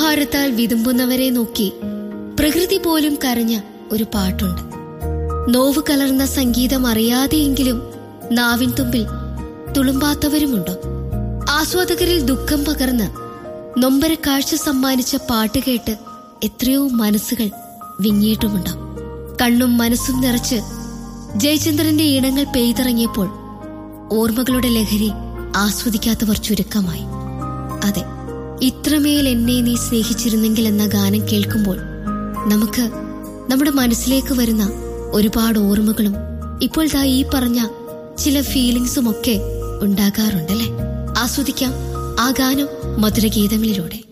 വ്യവഹാരത്താൽ വിതുമ്പുന്നവരെ നോക്കി പ്രകൃതി പോലും കരഞ്ഞ ഒരു പാട്ടുണ്ട് നോവ് കലർന്ന സംഗീതം അറിയാതെയെങ്കിലും നാവിൻ തുമ്പിൽ തുളുമ്പാത്തവരുമുണ്ടോ ആസ്വാദകരിൽ ദുഃഖം പകർന്ന് നൊമ്പര കാഴ്ച സമ്മാനിച്ച പാട്ട് കേട്ട് എത്രയോ മനസ്സുകൾ വിങ്ങിയിട്ടുമുണ്ടാവും കണ്ണും മനസ്സും നിറച്ച് ജയചന്ദ്രന്റെ ഈണങ്ങൾ പെയ്തിറങ്ങിയപ്പോൾ ഓർമ്മകളുടെ ലഹരി ആസ്വദിക്കാത്തവർ ചുരുക്കമായി അതെ ഇത്രമേൽ എന്നെ നീ സ്നേഹിച്ചിരുന്നെങ്കിൽ എന്ന ഗാനം കേൾക്കുമ്പോൾ നമുക്ക് നമ്മുടെ മനസ്സിലേക്ക് വരുന്ന ഒരുപാട് ഓർമ്മകളും ഇപ്പോൾ ദാ ഈ പറഞ്ഞ ചില ഫീലിങ്സും ഒക്കെ ഉണ്ടാകാറുണ്ടല്ലേ ആസ്വദിക്കാം ആ ഗാനം മധുരഗീതങ്ങളിലൂടെ